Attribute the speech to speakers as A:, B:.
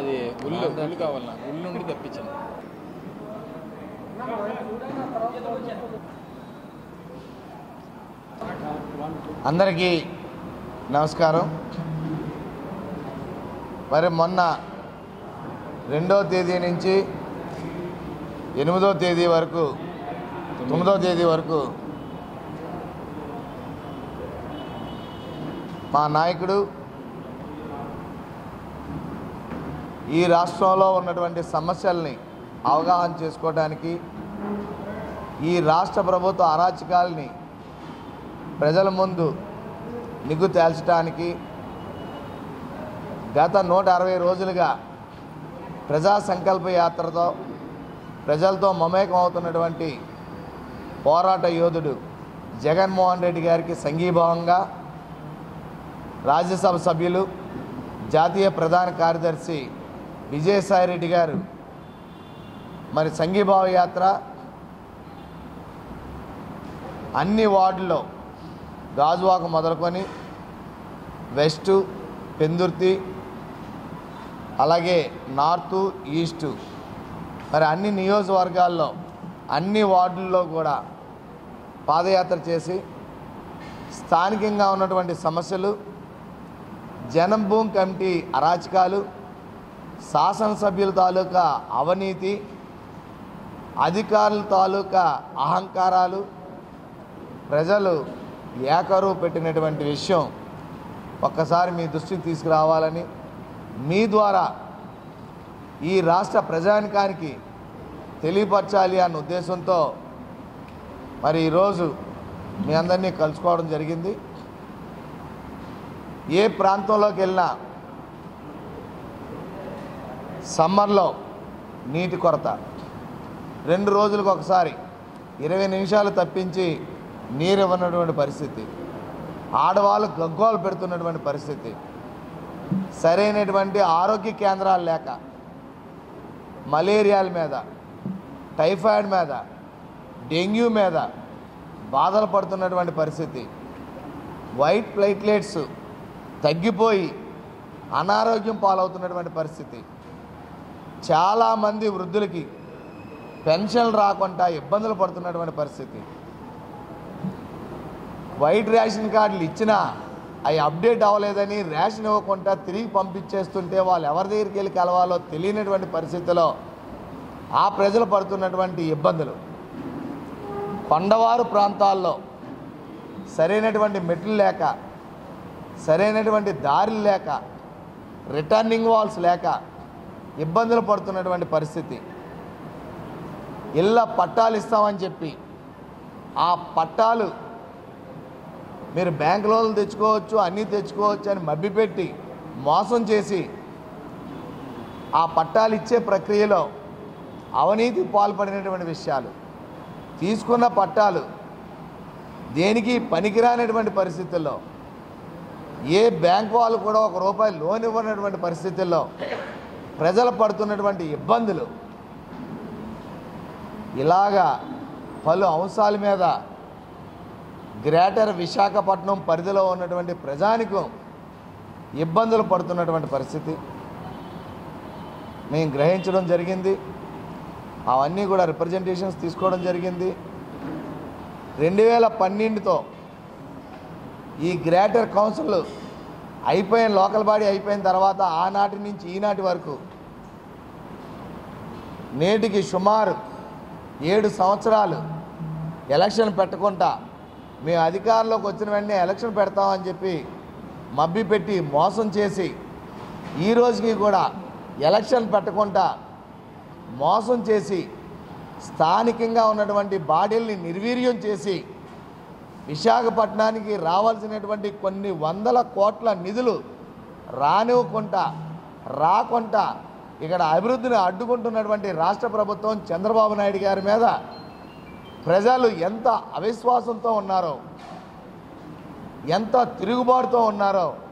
A: అది ఉల్లు ఉల్లు కావాలి నాకు ఉల్లు నుండి తెప్పించాను
B: అందరికీ నమస్కారం మరి మొన్న రెండో తేదీ నుంచి ఎనిమిదో తేదీ వరకు తొమ్మిదో తేదీ వరకు మా నాయకుడు ఈ రాష్ట్రంలో ఉన్నటువంటి సమస్యల్ని అవగాహన చేసుకోవడానికి ఈ రాష్ట్ర ప్రభుత్వ అరాచకాల్ని ప్రజల ముందు నిగ్గు తేల్చడానికి గత నూట అరవై రోజులుగా ప్రజా సంకల్ప యాత్రతో ప్రజలతో మమేకం అవుతున్నటువంటి పోరాట యోధుడు జగన్మోహన్ రెడ్డి గారికి సంఘీభావంగా రాజ్యసభ సభ్యులు జాతీయ ప్రధాన కార్యదర్శి విజయసాయిరెడ్డి గారు మరి సంఘీభావ యాత్ర అన్ని వార్డుల్లో గాజువాక మొదలుకొని వెస్టు పెందుర్తి అలాగే నార్తు ఈస్టు మరి అన్ని నియోజకవర్గాల్లో అన్ని వార్డుల్లో కూడా పాదయాత్ర చేసి స్థానికంగా ఉన్నటువంటి సమస్యలు జనం భూమి కమిటీ అరాచకాలు శాసనసభ్యుల తాలూకా అవినీతి అధికారుల తాలూకా అహంకారాలు ప్రజలు ఏకరువు పెట్టినటువంటి విషయం ఒక్కసారి మీ దృష్టికి తీసుకురావాలని మీ ద్వారా ఈ రాష్ట్ర ప్రజానికానికి తెలియపరచాలి అన్న ఉద్దేశంతో మరి ఈరోజు మీ అందరినీ కలుసుకోవడం జరిగింది ఏ ప్రాంతంలోకి వెళ్ళినా సమ్మర్లో నీటి కొరత రెండు రోజులకు ఒకసారి ఇరవై నిమిషాలు తప్పించి నీరు ఇవ్వనటువంటి పరిస్థితి ఆడవాళ్ళు గగ్గోలు పెడుతున్నటువంటి పరిస్థితి సరైనటువంటి ఆరోగ్య కేంద్రాలు లేక మలేరియాల మీద టైఫాయిడ్ మీద డెంగ్యూ మీద బాధలు పడుతున్నటువంటి పరిస్థితి వైట్ ప్లేట్లెట్స్ తగ్గిపోయి అనారోగ్యం పాలవుతున్నటువంటి పరిస్థితి చాలామంది వృద్ధులకి పెన్షన్లు రాకుండా ఇబ్బందులు పడుతున్నటువంటి పరిస్థితి వైట్ రేషన్ కార్డులు ఇచ్చినా అవి అప్డేట్ అవ్వలేదని రేషన్ ఇవ్వకుండా తిరిగి పంపించేస్తుంటే వాళ్ళు ఎవరి దగ్గరికి వెళ్ళి కలవాలో తెలియనటువంటి పరిస్థితిలో ఆ ప్రజలు పడుతున్నటువంటి ఇబ్బందులు కొండవారు ప్రాంతాల్లో సరైనటువంటి మెట్లు లేక సరైనటువంటి దారులు లేక రిటర్నింగ్ వాల్స్ లేక ఇబ్బందులు పడుతున్నటువంటి పరిస్థితి ఇళ్ళ పట్టాలు ఇస్తామని చెప్పి ఆ పట్టాలు మీరు బ్యాంక్ లోన్లు తెచ్చుకోవచ్చు అన్నీ తెచ్చుకోవచ్చు అని మభ్యపెట్టి మోసం చేసి ఆ పట్టాలు ఇచ్చే ప్రక్రియలో అవినీతి పాల్పడినటువంటి విషయాలు తీసుకున్న పట్టాలు దేనికి పనికిరానటువంటి పరిస్థితుల్లో ఏ బ్యాంక్ వాళ్ళు కూడా ఒక రూపాయి లోన్ ఇవ్వనటువంటి పరిస్థితుల్లో ప్రజలు పడుతున్నటువంటి ఇబ్బందులు ఇలాగా పలు అంశాల మీద గ్రేటర్ విశాఖపట్నం పరిధిలో ఉన్నటువంటి ప్రజానికం ఇబ్బందులు పడుతున్నటువంటి పరిస్థితి మేము గ్రహించడం జరిగింది అవన్నీ కూడా రిప్రజెంటేషన్స్ తీసుకోవడం జరిగింది రెండు వేల పన్నెండుతో ఈ గ్రేటర్ కౌన్సిల్ అయిపోయిన లోకల్ బాడీ అయిపోయిన తర్వాత ఆనాటి నుంచి ఈనాటి వరకు నేటికి సుమారు ఏడు సంవత్సరాలు ఎలక్షన్ పెట్టకుండా మేము అధికారంలోకి వచ్చిన వెంటనే ఎలక్షన్ పెడతామని చెప్పి మబ్బి పెట్టి మోసం చేసి ఈ రోజుకి కూడా ఎలక్షన్ పెట్టకుండా మోసం చేసి స్థానికంగా ఉన్నటువంటి బాడీల్ని నిర్వీర్యం చేసి విశాఖపట్నానికి రావాల్సినటువంటి కొన్ని వందల కోట్ల నిధులు రానివ్వకుండా రాకుండా ఇక్కడ అభివృద్ధిని అడ్డుకుంటున్నటువంటి రాష్ట్ర ప్రభుత్వం చంద్రబాబు నాయుడు గారి మీద ప్రజలు ఎంత అవిశ్వాసంతో ఉన్నారో ఎంత తిరుగుబాటుతో ఉన్నారో